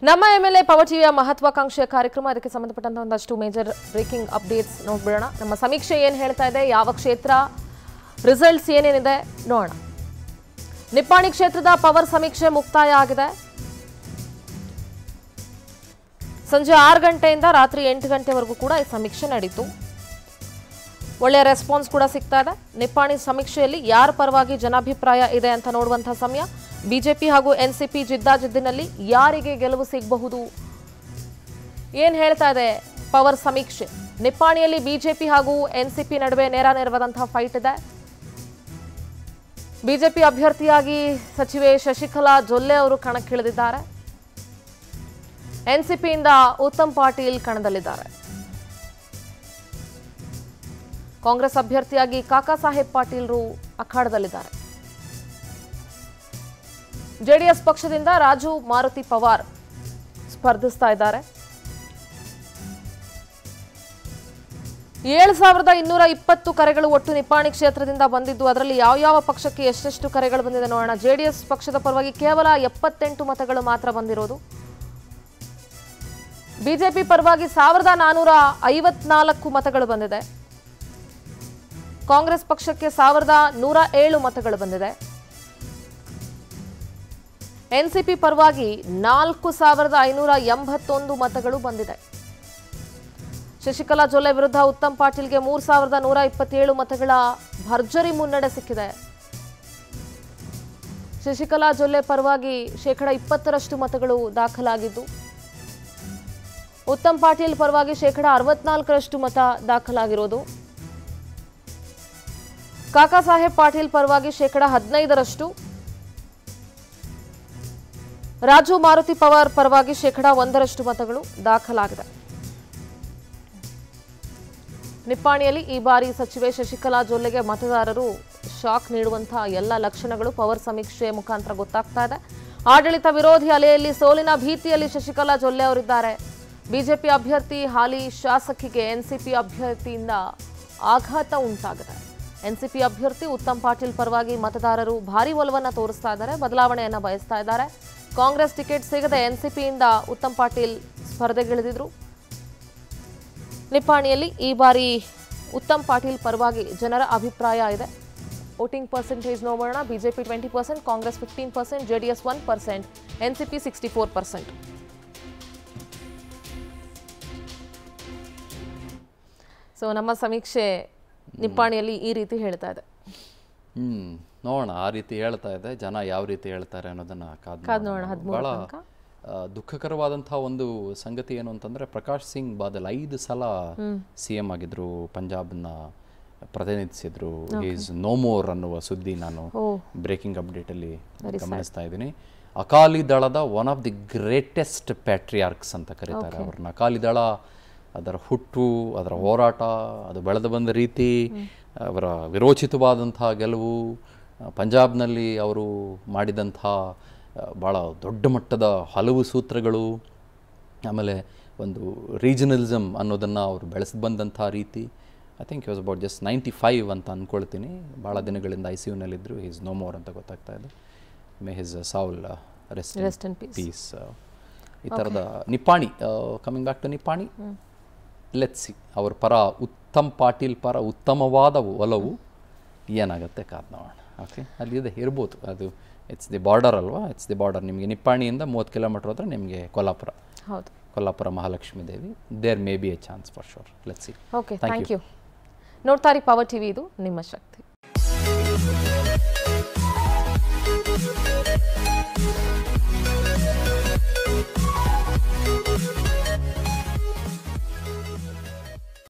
ನಮ್ಮ M L A power ಟಿವಿಯ ಮಹತ್ವಾಕಾಂಕ್ಷೆಯ ಕಾರ್ಯಕ್ರಮ ಅದಕ್ಕೆ ಸಂಬಂಧಪಟ್ಟಂತ ಒಂದಷ್ಟು ಮೇಜರ್ ಬ್ರೇಕಿಂಗ್ ಅಪ್ಡೇಟ್ಸ್ ನೋಡ್ಬಿಡೋಣ ನಮ್ಮ ಸಮೀಕ್ಷೆ ಏನು ಹೇಳ್ತಾ ಇದೆ ಯಾವ ಕ್ಷೇತ್ರ ರಿಸಲ್ಟ್ಸ್ ಏನೇನಿದೆ ನೋಡೋಣ ನಿಪ್ಪಾಣಿ ಕ್ಷೇತ್ರದ ಪವರ್ ಸಮೀಕ್ಷೆ ಮುಕ್ತಾಯ ಆಗಿದೆ ಸಂಜೆ ಆರು ಗಂಟೆಯಿಂದ ರಾತ್ರಿ ಎಂಟು ಗಂಟೆವರೆಗೂ ಕೂಡ ಈ ಸಮೀಕ್ಷೆ ನಡೀತು ಒಳ್ಳೆಯ ರೆಸ್ಪಾನ್ಸ್ ಕೂಡ ಸಿಗ್ತಾ ಇದೆ ನಿಪ್ಪಾಣಿ ಸಮೀಕ್ಷೆಯಲ್ಲಿ ಯಾರ ಪರವಾಗಿ ಜನಾಭಿಪ್ರಾಯ ಇದೆ ಅಂತ ನೋಡುವಂತಹ ಸಮಯ ಬಿಜೆಪಿ ಹಾಗೂ ಎನ್ಸಿಪಿ ಜಿದ್ದಾಜಿದ್ದಿನಲ್ಲಿ ಯಾರಿಗೆ ಗೆಲುವು ಸಿಗಬಹುದು ಏನ್ ಹೇಳ್ತಾ ಇದೆ ಪವರ್ ಸಮೀಕ್ಷೆ ನಿಪ್ಪಾಣಿಯಲ್ಲಿ ಬಿಜೆಪಿ ಹಾಗೂ ಎನ್ಸಿಪಿ ನಡುವೆ ನೇರ ನೇರವಾದಂತಹ ಫೈಟ್ ಇದೆ ಬಿಜೆಪಿ ಅಭ್ಯರ್ಥಿಯಾಗಿ ಸಚಿವೆ ಶಶಿಕಲಾ ಜೊಲ್ಲೆ ಅವರು ಕಣಕ್ಕಿಳಿದಿದ್ದಾರೆ ಎನ್ಸಿಪಿಯಿಂದ ಉತ್ತಮ್ ಪಾಟೀಲ್ ಕಣದಲ್ಲಿದ್ದಾರೆ ಕಾಂಗ್ರೆಸ್ ಅಭ್ಯರ್ಥಿಯಾಗಿ ಕಾಕಾ ಸಾಹೇಬ್ ಪಾಟೀಲ್ರು ಅಖಾಡದಲ್ಲಿದ್ದಾರೆ ಜೆಡಿಎಸ್ ಪಕ್ಷದಿಂದ ರಾಜು ಮಾರುತಿ ಪವಾರ್ ಸ್ಪರ್ಧಿಸ್ತಾ ಇದ್ದಾರೆ ಏಳು ಸಾವಿರದ ಇನ್ನೂರ ಇಪ್ಪತ್ತು ಕರೆಗಳು ಒಟ್ಟು ನಿಪ್ಪಾಣಿ ಕ್ಷೇತ್ರದಿಂದ ಬಂದಿದ್ದು ಅದರಲ್ಲಿ ಯಾವ ಯಾವ ಪಕ್ಷಕ್ಕೆ ಎಷ್ಟೆಷ್ಟು ಕರೆಗಳು ಬಂದಿದೆ ನೋಡೋಣ ಜೆಡಿಎಸ್ ಪಕ್ಷದ ಪರವಾಗಿ ಕೇವಲ ಎಪ್ಪತ್ತೆಂಟು ಮತಗಳು ಮಾತ್ರ ಬಂದಿರೋದು ಬಿಜೆಪಿ ಪರವಾಗಿ ಸಾವಿರದ ನಾನೂರ ಐವತ್ನಾಲ್ಕು ಮತಗಳು ಬಂದಿದೆ ಕಾಂಗ್ರೆಸ್ ಪಕ್ಷಕ್ಕೆ ಸಾವಿರದ ನೂರ ಏಳು ಮತಗಳು ಬಂದಿದೆ ಎನ್ಸಿಪಿ ಪರವಾಗಿ ನಾಲ್ಕು ಸಾವಿರದ ಐನೂರ ಎಂಬತ್ತೊಂದು ಮತಗಳು ಬಂದಿದೆ ಶಶಿಕಲಾ ಜೊಲ್ಲೆ ವಿರುದ್ಧ ಉತ್ತಮ್ ಪಾಟೀಲ್ಗೆ ಮೂರು ಸಾವಿರದ ನೂರ ಇಪ್ಪತ್ತೇಳು ಮತಗಳ ಭರ್ಜರಿ ಮುನ್ನಡೆ ಸಿಕ್ಕಿದೆ ಶಶಿಕಲಾ ಜೊಲ್ಲೆ ಪರವಾಗಿ ಶೇಕಡ ಇಪ್ಪತ್ತರಷ್ಟು ಮತಗಳು ದಾಖಲಾಗಿದ್ದು ಉತ್ತಮ್ ಪಾಟೀಲ್ ಪರವಾಗಿ ಶೇಕಡ ಅರವತ್ನಾಲ್ಕರಷ್ಟು ಮತ ದಾಖಲಾಗಿರೋದು ಕಾಕಾ ಸಾಹೇಬ್ ಪಾಟೀಲ್ ಪರವಾಗಿ ಶೇಕಡ ಹದಿನೈದರಷ್ಟು ರಾಜು ಮಾರುತಿ ಪವಾರ್ ಪರವಾಗಿ ಶೇಕಡ ಒಂದರಷ್ಟು ಮತಗಳು ದಾಖಲಾಗಿದೆ ನಿಪ್ಪಾಣಿಯಲ್ಲಿ ಈ ಬಾರಿ ಸಚಿವೆ ಶಶಿಕಲಾ ಜೊಲ್ಲೆಗೆ ಮತದಾರರು ಶಾಕ್ ನೀಡುವಂತಹ ಎಲ್ಲ ಲಕ್ಷಣಗಳು ಪವರ್ ಸಮೀಕ್ಷೆಯ ಮುಖಾಂತರ ಗೊತ್ತಾಗ್ತಾ ಇದೆ ಆಡಳಿತ ವಿರೋಧಿ ಅಲೆಯಲ್ಲಿ ಸೋಲಿನ ಭೀತಿಯಲ್ಲಿ ಶಶಿಕಲಾ ಜೊಲ್ಲೆ ಅವರಿದ್ದಾರೆ ಬಿಜೆಪಿ ಅಭ್ಯರ್ಥಿ ಹಾಲಿ ಶಾಸಕಿಗೆ ಎನ್ಸಿಪಿ ಅಭ್ಯರ್ಥಿಯಿಂದ ಆಘಾತ ಉಂಟಾಗಿದೆ ಎನ್ಸಿಪಿ ಅಭ್ಯರ್ಥಿ ಉತ್ತಮ್ ಪಾಟೀಲ್ ಪರವಾಗಿ ಮತದಾರರು ಭಾರಿ ಒಲವನ್ನ ತೋರಿಸ್ತಾ ಇದ್ದಾರೆ ಬದಲಾವಣೆಯನ್ನ ಬಯಸ್ತಾ ಇದ್ದಾರೆ ಕಾಂಗ್ರೆಸ್ ಟಿಕೆಟ್ ಸಿಗದೆ ಎನ್ಸಿಪಿಯಿಂದ ಉತ್ತಮ್ ಪಾಟೀಲ್ ಸ್ಪರ್ಧೆಗಿಳಿದಿದ್ರು ನಿಪ್ಪಾಣಿಯಲ್ಲಿ ಈ ಬಾರಿ ಉತ್ತಮ್ ಪಾಟೀಲ್ ಪರವಾಗಿ ಜನರ ಅಭಿಪ್ರಾಯ ಇದೆ ವೋಟಿಂಗ್ ಪರ್ಸೆಂಟೇಜ್ ನೋಡೋಣ BJP twenty percent Congress fifteen percent JDS one percent NCP sixty four percent so ನಮ್ಮ ಸಮೀಕ್ಷೆ ನಿಪ್ಪಾಣಿಯಲ್ಲಿ ಈ ರೀತಿ ಹೇಳ್ತಾ ಇದೆ ಹ್ಮ್ ನೋಡೋಣ ಆ ರೀತಿ ಹೇಳ್ತಾ ಇದೆ ಜನ ಯಾವ ರೀತಿ ಹೇಳ್ತಾರೆ ಅನ್ನೋದನ್ನ ಕಾದ್ ಕಾದ್ ನೋಡೋಣ. ನೋಡೋಣ, ಹದ್ಮೂರು ಬಹಳ ತನಕ. ಆ, ದುಃಖಕರವಾದಂತಹ ಒಂದು ಸಂಗತಿ ಏನು ಅಂತಂದ್ರೆ ಪ್ರಕಾಶ್ ಸಿಂಗ್ ಬಾದಲ್ ಐದು ಸಲ ಸಿ ಎಂ ಆಗಿದ್ರು ಪಂಜಾಬ್ನ ಪ್ರತಿನಿಧಿಸಿದ್ರು ಈಸ್ ನೋ ಮೋರ್ ಅನ್ನುವ ಸುದ್ದಿ ನಾನು ಓ ಬ್ರೇಕಿಂಗ್ ಅಪ್ಡೇಟ್ ಅಲ್ಲಿ ಗಮನಿಸ್ತಾ ಇದ್ದೀನಿ ಅಕಾಲಿ ದಳದ one of the greatest patriarchs ಅಂತ ಕರೀತಾರೆ ಅವ್ರನ್ನ ಅಕಾಲಿ ದಳ ಅದರ ಹುಟ್ಟು ಅದರ ಹೋರಾಟ ಅದು ಬೆಳೆದು ಬಂದ ರೀತಿ ಅವರ ವಿರೋಚಿತವಾದಂತಹ ಗೆಲುವು ಆ, ಪಂಜಾಬ್ನಲ್ಲಿ ಅವರು ಮಾಡಿದಂಥ ಆ, ಭಾಳ ದೊಡ್ಡ ಮಟ್ಟದ ಹಲವು ಸೂತ್ರಗಳು ಆಮೇಲೆ ಒಂದು ರೀಜನಲಿಸಮ್ ಅನ್ನೋದನ್ನು ಅವರು ಬೆಳೆಸಿ ಬಂದಂಥ ರೀತಿ I think was about just ninety five ಅಂತ ಅಂದ್ಕೊಳ್ತೀನಿ ಭಾಳ ದಿನಗಳಿಂದ ಐ ಸಿ ಯುನಲ್ಲಿದ್ದರು ಈಸ್ ನೋ ಮೋರ್ ಅಂತ ಗೊತ್ತಾಗ್ತಾ ಇದೆ may his soul rest Rest in peace. Peace ಈ ಥರದ Nippani coming back to Nippani let see ಅವ್ರ ಪರ ಉತ್ತಮ್ ಪಾಟೀಲ್ ಪರ ಉತ್ತಮವಾದ ಒಲವು ಏನಾಗುತ್ತೆ ಕಾದ್ ನೋಡೋಣ ಓಕೆ ಅಲ್ಲಿ ಇದೆ ಇರ್ಬೋದು ಅದು ಇಟ್ಸ್ ದಿ ಬಾರ್ಡರ್ ಅಲ್ವಾ ಇಟ್ಸ್ ದಿ ಬಾರ್ಡರ್ ನಿಮಗೆ ನಿಪ್ಪಾಣಿಯಿಂದ ಮೂವತ್ತು ಕಿಲೋಮೀಟ್ರ್ ಹೋದ್ರೆ ನಿಮಗೆ ಕೊಲ್ಲಾಪುರ ಹೌದು Kolhapur Mahalakshmi Devi there may be a chance for sure let see okay thank you ನೋಡ್ತಾ ಇರಿ ಪವರ್ ಟಿವಿ ಇದು ನಿಮ್ಮ ಶಕ್ತಿ